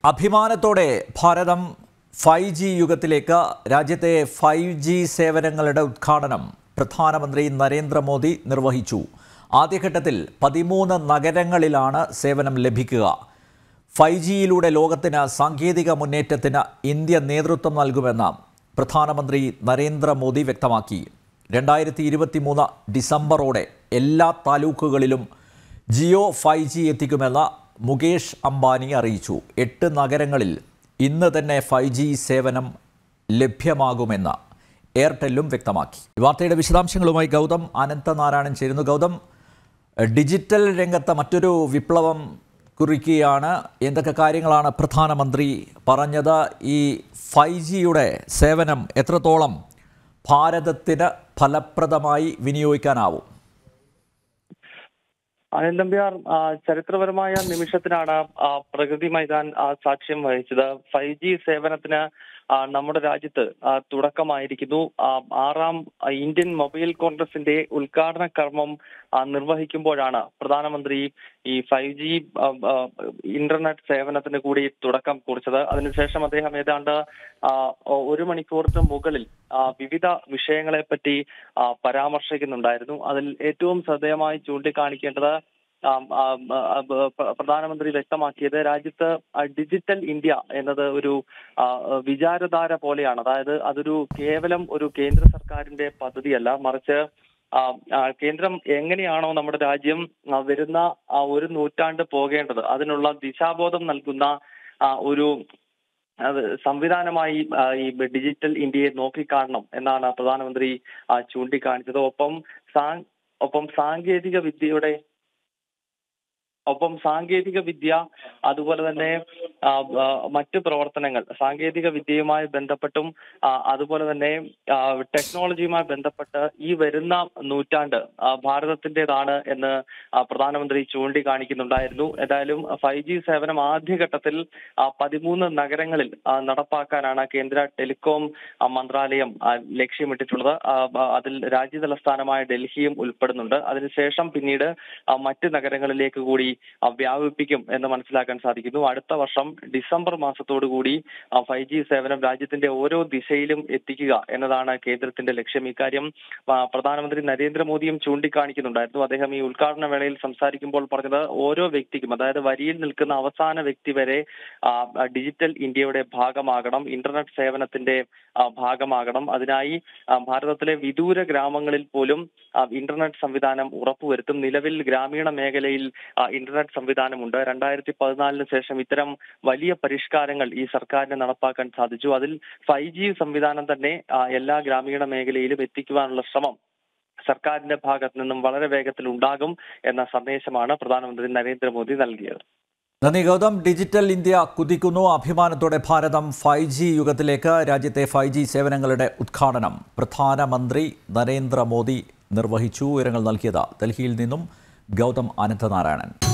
അഭിമാനത്തോടെ ഭാരതം five G യുഗത്തിലേക്ക് രാജ്യത്തെ five G സേവനങ്ങളുടെ ഉദ്ഘാടനം പ്രധാനമന്ത്രി നരേന്ദ്രമോദി നിർവഹിച്ചു ആദ്യഘട്ടത്തിൽ പതിമൂന്ന് നഗരങ്ങളിലാണ് സേവനം ലഭിക്കുക ഫൈവ് ജിയിലൂടെ ലോകത്തിന് സാങ്കേതിക മുന്നേറ്റത്തിന് ഇന്ത്യ നേതൃത്വം നൽകുമെന്ന് പ്രധാനമന്ത്രി നരേന്ദ്രമോദി വ്യക്തമാക്കി രണ്ടായിരത്തി ഇരുപത്തി മൂന്ന് ഡിസംബറോടെ എല്ലാ താലൂക്കുകളിലും ജിയോ ഫൈവ് ജി എത്തിക്കുമെന്ന് മുകേഷ് അംബാനി അറിയിച്ചു എട്ട് നഗരങ്ങളിൽ ഇന്ന് തന്നെ ഫൈവ് ജി സേവനം ലഭ്യമാകുമെന്ന് എയർടെല്ലും വ്യക്തമാക്കി ഈ വാർത്തയുടെ വിശദാംശങ്ങളുമായി ഗൗതം അനന്തനാരായണൻ ചേരുന്നു ഗൗതം ഡിജിറ്റൽ രംഗത്ത് മറ്റൊരു വിപ്ലവം കുറിക്കുകയാണ് എന്തൊക്കെ കാര്യങ്ങളാണ് പ്രധാനമന്ത്രി പറഞ്ഞത് ഈ ഫൈവ് ജിയുടെ സേവനം എത്രത്തോളം ഭാരതത്തിന് ഫലപ്രദമായി വിനിയോഗിക്കാനാവും അനിൽ നമ്പ്യാർ ആ, ചരിത്രപരമായ നിമിഷത്തിനാണ് ആ, പ്രകൃതി മൈതാൻ ആ, സാക്ഷ്യം വഹിച്ചത് ഫൈവ് ജി സേവനത്തിന് ആ, നമ്മുടെ രാജ്യത്ത് ആ, തുടക്കമായിരിക്കുന്നു ആ, ആറാം ആ, ഇന്ത്യൻ മൊബൈൽ കോൺഗ്രസിന്റെ ഉദ്ഘാടന കർമ്മം ആ, നിർവഹിക്കുമ്പോഴാണ് പ്രധാനമന്ത്രി ഈ ഫൈവ് ജി ഇന്റർനെറ്റ് സേവനത്തിന് കൂടി തുടക്കം കുറിച്ചത് അതിനുശേഷം അദ്ദേഹം ഏതാണ്ട് ആ, ഒരു മണിക്കൂറിന് മുകളിൽ ആ, വിവിധ വിഷയങ്ങളെ പറ്റി ആ, പരാമർശിക്കുന്നുണ്ടായിരുന്നു അതിൽ ഏറ്റവും ശ്രദ്ധേയമായി ചൂണ്ടിക്കാണിക്കേണ്ടത് ആം, ആം, ആ, ബ- പ്ര- പ്രധാനമന്ത്രി വ്യക്തമാക്കിയത് രാജ്യത്ത് ആ, ഡിജിറ്റൽ ഇന്ത്യ എന്നത് ഒരു ആ, വിചാരധാര പോലെയാണ് അതായത് അതൊരു കേവലം ഒരു കേന്ദ്ര സർക്കാരിന്റെ പദ്ധതിയല്ല മറിച്ച് ആ, ആ, കേന്ദ്രം എങ്ങനെയാണോ നമ്മുടെ രാജ്യം ആ, വരുന്ന ആ, ഒരു നൂറ്റാണ്ട് പോകേണ്ടത് അതിനുള്ള ദിശാബോധം നൽകുന്ന ആ, ഒരു അത് സംവിധാനമായി ആ, ഈ ഡിജിറ്റൽ ഇന്ത്യയെ നോക്കിക്കാണണം എന്നാണ് പ്രധാനമന്ത്രി ആ, ചൂണ്ടിക്കാണിച്ചത് ഒപ്പം സാ ഒപ്പം സാങ്കേതിക വിദ്യയുടെ ഒപ്പം സാങ്കേതിക വിദ്യ അതുപോലെ തന്നെ ആ, ആ, മറ്റു പ്രവർത്തനങ്ങൾ സാങ്കേതിക വിദ്യയുമായി ബന്ധപ്പെട്ടും ആ, അതുപോലെ തന്നെ ആ, ടെക്നോളജിയുമായി ബന്ധപ്പെട്ട് ഈ വരുന്ന നൂറ്റാണ്ട് ആ, ഭാരതത്തിന്റേതാണ് എന്ന് ആ, പ്രധാനമന്ത്രി ചൂണ്ടിക്കാണിക്കുന്നുണ്ടായിരുന്നു ഏതായാലും ഫൈവ് ജി സേവനം ആദ്യഘട്ടത്തിൽ ആ, പതിമൂന്ന് നഗരങ്ങളിൽ ആ, നടപ്പാക്കാനാണ് കേന്ദ്ര ടെലികോം ആ, മന്ത്രാലയം ആ, ലക്ഷ്യമിട്ടിട്ടുള്ളത് ആ, ബ- അതിൽ രാജ്യതലസ്ഥാനമായ ഡൽഹിയും ഉൾപ്പെടുന്നുണ്ട് അതിനുശേഷം പിന്നീട് ആ, മറ്റ് നഗരങ്ങളിലേക്ക് കൂടി ആ, വ്യാപിപ്പിക്കും എന്ന് മനസ്സിലാക്കാൻ സാധിക്കുന്നു അടുത്ത വർഷം ഡിസംബർ മാസത്തോടു കൂടി ഫൈവ് ജി സേവനം രാജ്യത്തിന്റെ ഓരോ ദിശയിലും എത്തിക്കുക എന്നതാണ് കേന്ദ്രത്തിന്റെ ലക്ഷ്യം ഇക്കാര്യം ആ, പ്രധാനമന്ത്രി നരേന്ദ്രമോദിയും ചൂണ്ടിക്കാണിക്കുന്നുണ്ടായിരുന്നു അദ്ദേഹം ഈ ഉദ്ഘാടന വേളയിൽ സംസാരിക്കുമ്പോൾ പറഞ്ഞത് ഓരോ വ്യക്തിക്കും അതായത് വരിയിൽ നിൽക്കുന്ന അവസാന വ്യക്തി വരെ ആ, ഡിജിറ്റൽ ഇന്ത്യയുടെ ഭാഗമാകണം ഇന്റർനെറ്റ് സേവനത്തിന്റെ ആ, ഭാഗമാകണം അതിനായി ആ, ഭാരതത്തിലെ വിദൂര ഗ്രാമങ്ങളിൽ പോലും ആ, ഇന്റർനെറ്റ് സംവിധാനം ഉറപ്പുവരുത്തും നിലവിൽ ഗ്രാമീണ മേഖലയിൽ ആ, ഇന്റർനെറ്റ് സംവിധാനമുണ്ട് രണ്ടായിരത്തി പതിനാലിന് ശേഷം ഇത്തരം വലിയ പരിഷ്കാരങ്ങൾ ഈ സർക്കാരിന് നടപ്പാക്കാൻ സാധിച്ചു അതിൽ ഫൈവ് ജി സംവിധാനം തന്നെ ആ, എല്ലാ ഗ്രാമീണ മേഖലയിലും എത്തിക്കുവാനുള്ള ശ്രമം സർക്കാരിന്റെ ഭാഗത്ത് നിന്നും വളരെ വേഗത്തിൽ ഉണ്ടാകും എന്ന സന്ദേശമാണ് പ്രധാനമന്ത്രി നരേന്ദ്രമോദി നൽകിയത് നന്ദി ഗൗതം ഡിജിറ്റൽ ഇന്ത്യ കുതിക്കുന്നു അഭിമാനത്തോടെ ഭാരതം ഫൈവ് ജി യുഗത്തിലേക്ക് രാജ്യത്തെ ഫൈവ് ജി സേവനങ്ങളുടെ ഉദ്ഘാടനം പ്രധാനമന്ത്രി നരേന്ദ്രമോദി നിർവഹിച്ചു വിവരങ്ങൾ നൽകിയത് ഡൽഹിയിൽ നിന്നും ഗൗതം അനന്തനാരായണൻ